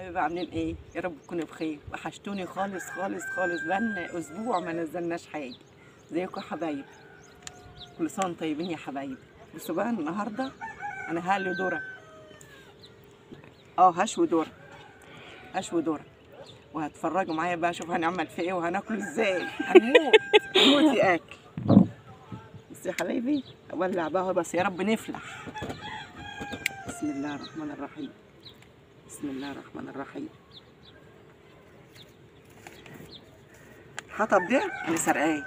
حبايبي عاملين ايه يا رب تكونوا بخير وحشتوني خالص خالص خالص بقالنا اسبوع ما نزلناش حاجه ازيكم يا حبايبي كل سنه وانتم طيبين يا حبايبي بصوا بقى النهارده انا هقلي ذره اه هشوي ذره هشوي ذره وهتفرجوا معايا بقى شوف هنعمل في ايه وهناكله ازاي هنموت هنموت في اكل بس يا حبايبي اولع بقى بس يا رب نفلح بسم الله الرحمن الرحيم بسم الله الرحمن الرحيم الحطب ده انا سرقاه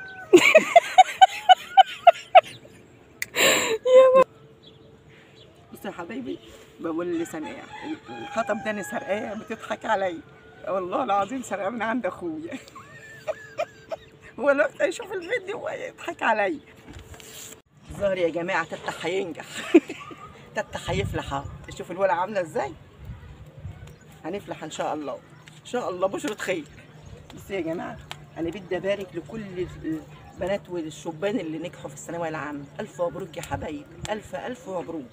بصوا يا حبايبي بقول لسان ايه الحطب ده انا سرقاه بتضحك عليا والله العظيم سرقاه من عند اخويا هو الوقت يشوف الفيديو ويضحك عليا الظاهر يا جماعه تفتح هينجح تفتح هيفلح اهو شوف الولع عامله ازاي هنفلح ان شاء الله ان شاء الله بشرة خير بس يا جماعه انا بدي ابارك لكل البنات والشبان اللي نجحوا في الثانويه العامه الف مبروك يا حبايبي الف الف مبروك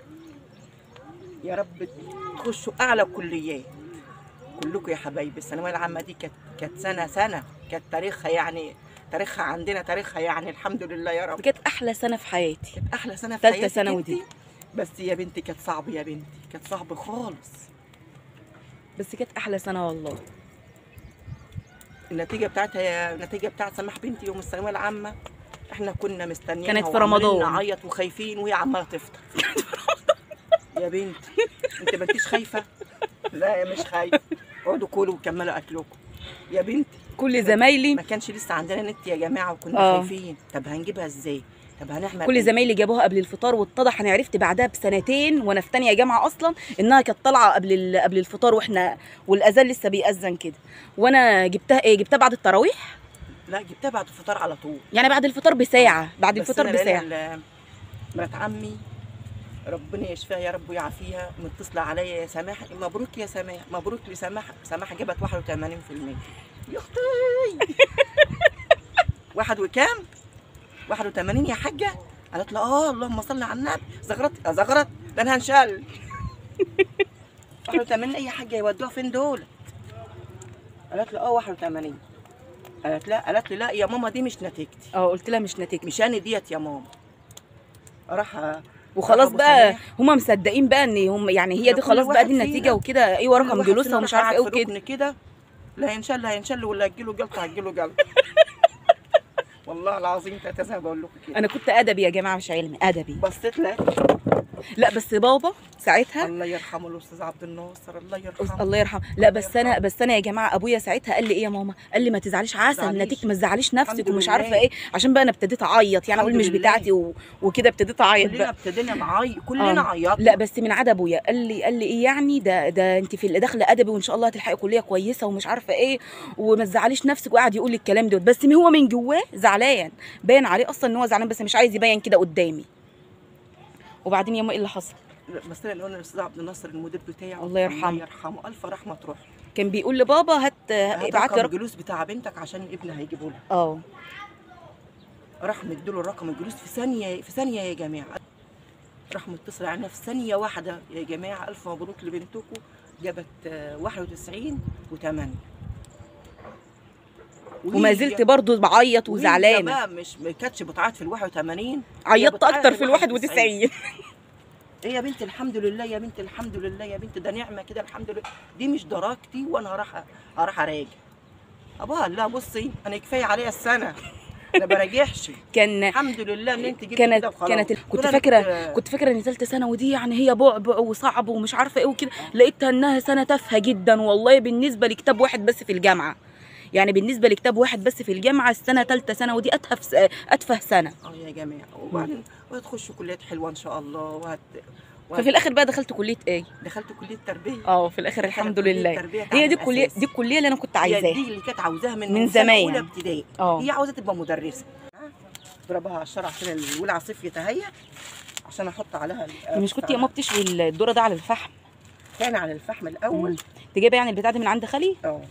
يا رب تخشوا اعلى كليات كلكم يا حبايبي الثانويه العامه دي كانت كانت سنه سنه كانت تاريخها يعني تاريخها عندنا تاريخها يعني الحمد لله يا رب دي كانت احلى سنه في حياتي كانت احلى سنه في تالتة حياتك ثانوي انتي. دي. بس يا بنتي كانت صعب يا بنتي كانت صعب خالص بس كانت احلى سنه والله النتيجه بتاعتها يا النتيجه بتاعت سماح بنتي يوم الثانويه العامه احنا كنا مستنيين كانت في رمضان. نعيط وخايفين وهي عماله تفطر يا بنتي انت ما انتيش خايفه لا يا مش خايفه اقعدوا كلوا وكملوا اكلكم يا بنتي كل زمايلي ما كانش لسه عندنا نت يا جماعه وكنا آه. خايفين طب هنجيبها ازاي طب هنعمل كل إيه؟ زمايلي جابوها قبل الفطار واتضح انا عرفت بعدها بسنتين وانا في تانية جامعه اصلا انها كانت طالعه قبل ال- قبل الفطار واحنا والاذان لسه بيأذن كده وانا جبتها ايه جبتها بعد التراويح لا جبتها بعد الفطار على طول يعني بعد الفطار بساعه بعد بس الفطار أنا لقينا بساعه ال- مرات عمي ربنا يشفيها يا رب ويعافيها متصله عليا يا سماح مبروك يا سماح مبروك لسماح سماح جابت 81% يا اختي واحد وكام 81 يا حاجه قالت له اه اللهم صل على النبي زغرت يا زغرت ده انا هنشل 81 اي حاجه يودوها فين دول قالت له اه 81 قالت لا قالت لي لا يا ماما دي مش نتيجتي اه قلت لها مش نتيجه مش انا ديت يا ماما راح وخلاص أبو بقى سماح. هما مصدقين بقى ان هم يعني هي دي كل خلاص بقى واحد دي النتيجه فينا- وكده ايوه كل رقم واحد جلوسها فينا ومش راح عارفه ايه قاعد في وكده ركن كده لا هينشل هينشل ولا هتجيله جلطه هتجيله جلطه والله العظيم ثلاثة زي ما بقول لكم كده انا كنت ادبي يا جماعه مش علمي ادبي بصيت لك لا بس بابا ساعتها الله يرحمه الاستاذ عبد الناصر الله يرحمه الله يرحمه لا بس انا بس انا يا جماعه ابويا ساعتها قال لي ايه يا ماما قال لي ما تزعليش عسل تزعليش. نتيجه ما تزعليش نفسك الحمد ومش لله. عارفه ايه عشان بقى انا ابتديت اعيط يعني اقول الحمد مش لله. بتاعتي و... وكده ابتديت اعيط كلنا بقى ابتدينا نعيط كلنا آه. عيطنا لا بس من عدا ابويا قال لي قال لي ايه يعني ده ده انت في اللي داخله ادبي وان شاء الله هتلحقي كليه كويسه ومش عارفه ايه وما تزعليش نفسك وقعد يقول لي الكلام ده بس من هو من جواه زعلان باين عليه اصلا ان هو زعلان بس مش عايز يبين كده قدامي وبعدين يا ايه اللي حصل لا، بس انا قلنا الاستاذ عبد الناصر المدير بتاعه الله يرحمه. الله يرحمه الف رحمه تروح له. كان بيقول لبابا هات هات ابعت لي رقم رقم الجلوس بتاع بنتك عشان ابنها هيجيبه لها اه راح مديله الرقم الجلوس في ثانيه في ثانيه يا جماعه راح متصل علينا في ثانيه واحده يا جماعه الف مبروك لبنتكم جابت آه، 91 و8 وما زلت برضه بعيط وزعلانه بقى مش ما كانتش بتعيط في ال 81 عيطت اكتر في ال 91 ايه يا بنت الحمد لله يا بنت الحمد لله يا بنت ده نعمه كده الحمد لله دي مش درجتي وانا راح راح اراجع ابوها لا بصي انا كفايه عليا السنه انا براجعش كان الحمد لله ان انت جبتي كانت كده وخلاص. كانت كنت كنا فاكره بت- كنت فاكره ان ثالثه ثانوي دي يعني هي بعبع وصعب ومش عارفه ايه وكده لقيتها انها سنه تافهه جدا والله بالنسبه لكتاب واحد بس في الجامعه يعني بالنسبه لكتاب واحد بس في الجامعه السنه ثالثه ثانوي دي اتهف س- اتفه سنه اه يا جماعه وبعدين وهتخشوا كليات حلوه ان شاء الله وهت ففي الاخر بقى دخلت كليه ايه دخلت كليه تربيه اه في الاخر الحمد كلية لله تربية هي تعليم دي الكليه أساسي. دي الكليه اللي انا كنت هي عايزاها دي اللي كانت عاوزاها من من من سنة زمان. اولى ابتدائي اه. هي عاوزه تبقى مدرسه اضربها على الشارع عشان الولعه صفيت اهي عشان احط عليها ال- مش كنت يا ماما بتشوي الذره ده على الفحم كان على الفحم الاول انت جايبه يعني البتاع دي من عند خالي اه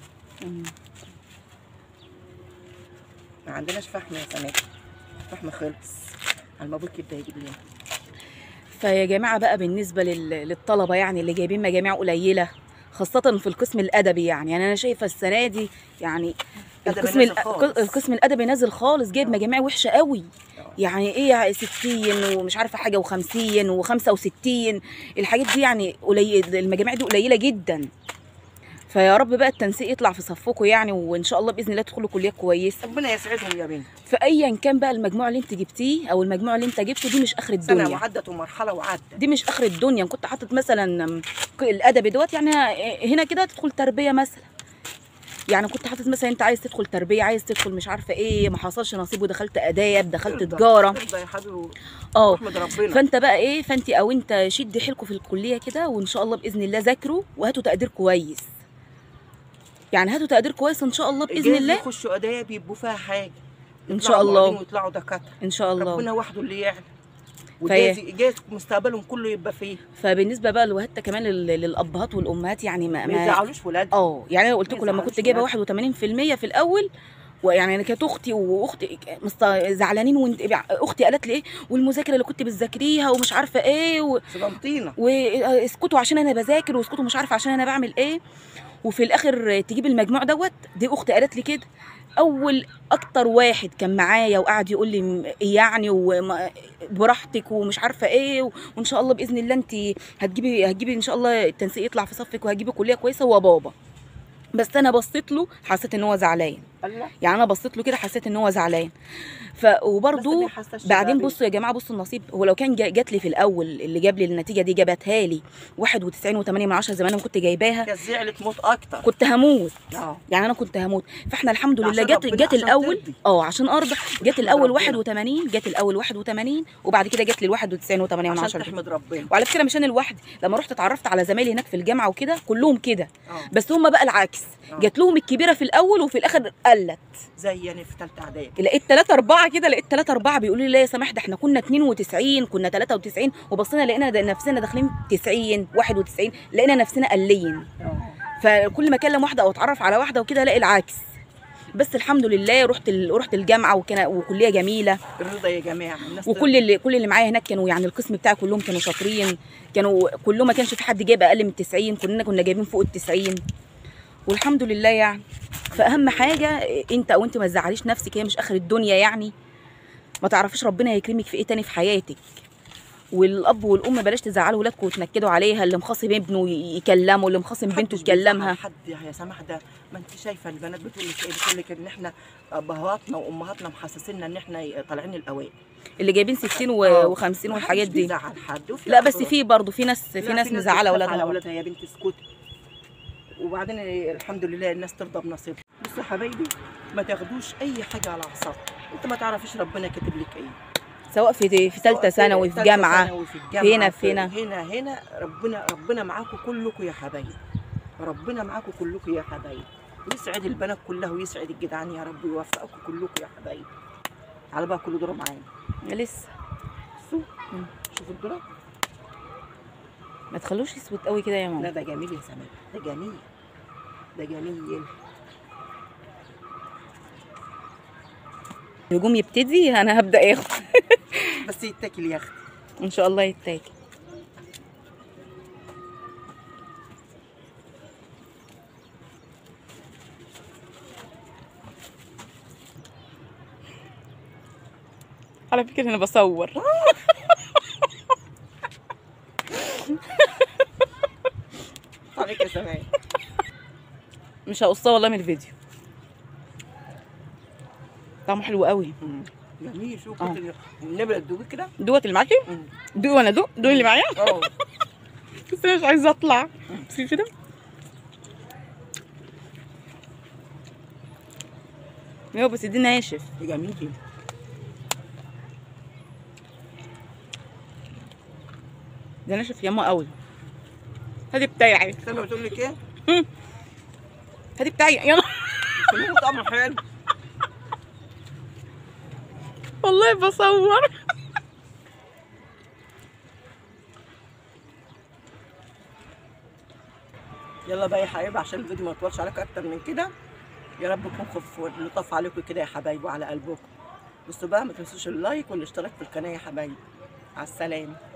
ما عندناش فحم يا سنه فحم خلص على المبروك يبدا يجيب لنا فيا جماعه بقى بالنسبه لل- للطلبه يعني اللي جايبين مجاميع قليله خاصة في القسم الأدبي يعني يعني أنا شايفة السنة دي يعني أدبي القسم نازل الأ- خالص. القسم الأدبي نازل خالص جايب مجاميع وحشة قوي يعني ايه 60 ومش عارفه حاجه و50 و65 الحاجات دي يعني قليل المجاميع دي قليله جدا فيا رب بقى التنسيق يطلع في صفكم يعني وان شاء الله باذن الله تدخلوا كليه كويسه ربنا يسعدهم يا بنت فايا كان بقى المجموع اللي انت جبتيه او المجموع اللي انت جبته دي مش اخر سنه الدنيا وعدت ومرحله وعدت دي مش اخر الدنيا كنت حاطط مثلا م، الادبي دوت يعني هنا كده تدخل تربيه مثلا يعني كنت حاطط مثلا انت عايز تدخل تربيه عايز تدخل مش عارفه ايه ما حصلش نصيب ودخلت اداب دخلت ترضى- تجاره ترضى يا حبيبي اه واحمد ربنا فانت بقى ايه فانت او انت شدي حيلكم في الكليه كده وان شاء الله باذن الله ذاكروا وهاتوا تقدير كويس يعني هاتوا تقدير كويس ان شاء الله باذن جايز الله يخشوا اداب يبقوا فيها حاجه إن يطلعوا شاء الله. معيدين ويطلعوا دكاتره ان شاء الله ربنا وحده اللي يعلم فهي- وجايز جايز مستقبلهم كله يبقى فيه فبالنسبه بقى لوهات كمان لل- للابهات والامهات يعني ما, ما ما يزعلوش ولاد اه يعني انا قلت ما لكم لما يزعلش كنت جايبه ولاد. 81% في الاول ويعني انا كانت اختي واختي مست... زعلانين وانت اختي قالت لي ايه والمذاكره اللي كنت بتذاكريها ومش عارفه ايه و... صدمتينا واسكتوا عشان انا بذاكر واسكتوا مش عارفه عشان انا بعمل ايه وفي الاخر تجيب المجموع دوت دي اختي قالت لي كده اول اكتر واحد كان معايا وقعد يقول لي م- يعني وما- براحتك ومش عارفه ايه و- وان شاء الله باذن الله انت هتجيبي هتجيبي ان شاء الله التنسيق يطلع في صفك وهتجيبي كليه كويسه هو بابا بس انا بصيت له حسيت ان هو زعلان الله يعني انا بصيت له كده حسيت ان هو زعلان ف بس وبرده ما يحسسش بعدين بقى بصوا يا جماعه بصوا النصيب هو لو كان جا- جات لي في الاول اللي جاب لي النتيجه دي جابتها لي 91 و8 من 10 زي ما انا كنت جايباها كانت زعلت موت اكتر كنت هموت اه يعني انا كنت هموت فاحنا الحمد ده لله عشان جت ربنا، جت عشان الاول ترضي. اه عشان ارضى جت تحمد الاول ربنا. 81 جت الاول 81 وبعد كده جت لي ال 91 و8 من عشان 10 تحمد ربنا وعلى فكره مش انا لوحدي لما رحت اتعرفت على زمايلي هناك في الجامعه وكده كلهم كده اه بس هم بقى العكس آه. جات لهم الكبيره في الاول وفي الاخر قلت زي انا في ثالثه اعدادي لقيت ثلاثة أربعة كده لقيت ثلاثة أربعة بيقولوا لي لا يا سماح ده احنا كنا 92 كنا 93 وبصينا لقينا ده نفسنا داخلين 90 91 لقينا نفسنا قلين اه فكل ما اكلم واحدة أو أتعرف على واحدة وكده ألاقي العكس بس الحمد لله رحت ال... رحت الجامعة وكان وكلية جميلة الرضا يا جماعه الناس وكل اللي كل اللي معايا هناك كانوا يعني القسم بتاعي كلهم كانوا شاطرين كانوا كلهم ما كانش في حد جايب أقل من 90 كلنا كنا جايبين فوق ال 90 والحمد لله يعني فاهم حاجه انت او انت ما تزعليش نفسك هي مش اخر الدنيا يعني ما تعرفيش ربنا هيكرمك في ايه تاني في حياتك والاب والام بلاش تزعلوا ولادكم وتنكدوا عليها اللي مخاصم ابنه ي- يكلمه اللي مخاصم بنته محدش بيزعل يكلمها حد يا سماح ده ما انت شايفه البنات بتقول لك ايه بتقول لك ان احنا ابهاتنا وامهاتنا محسسيننا ان احنا طالعين الاوائل اللي جايبين 60 آه. و50 محدش والحاجات دي بيزعل حد وفي لا بس أخبار. في برضه في ناس في لا، ناس مزعله بتخاف اولادها على برضه. اولادها يا بنت اسكتي وبعدين الحمد لله الناس ترضى بنصيبها بصوا يا حبايبي ما تاخدوش اي حاجه على اعصابك انت ما تعرفيش ربنا كاتب لك ايه سواء في في ثالثه ثانوي في تالتة جامعه ثانوي، في الجامعه هنا في هنا. هنا هنا ربنا ربنا معاكم كلكم يا حبايبي ربنا معاكم كلكم يا حبايبي ويسعد البنات كلها ويسعد الجدعان يا رب ويوفقكم كلكم يا حبايبي على بقى كل دور معانا لسه بصوا مم. شوفوا الدرة ما تخلوش اسود قوي كده يا لا ماما ده جميل يا سماح ده جميل ده جميل الهجوم يبتدي انا هبدا اخد بس يتاكل يا اختي ان شاء الله يتاكل على فكره انا بصور عليك يا سماح مش هقصها والله من الفيديو طعمه حلو قوي مم. جميل شوف آه. كده النبله تدوبي كده دوت اللي معاكي مم. دوق وانا دوق دوق اللي معايا اه بس انا مش عايزه اطلع بس كده يو بس دي ناشف ده جميل ده ناشف ياما قوي هدي بتاعي سامع بتقول لك ايه؟ هدي بتاعي يلا كلهم طعمه حلو والله بصور يلا بقى يا حبايبي عشان الفيديو ما يطولش عليكم اكتر من كده يا رب يكون خف لطف عليكم كده يا حبايبي وعلى قلبكم بصوا بقى ما تنسوش اللايك والاشتراك في القناه يا حبايبي على السلامه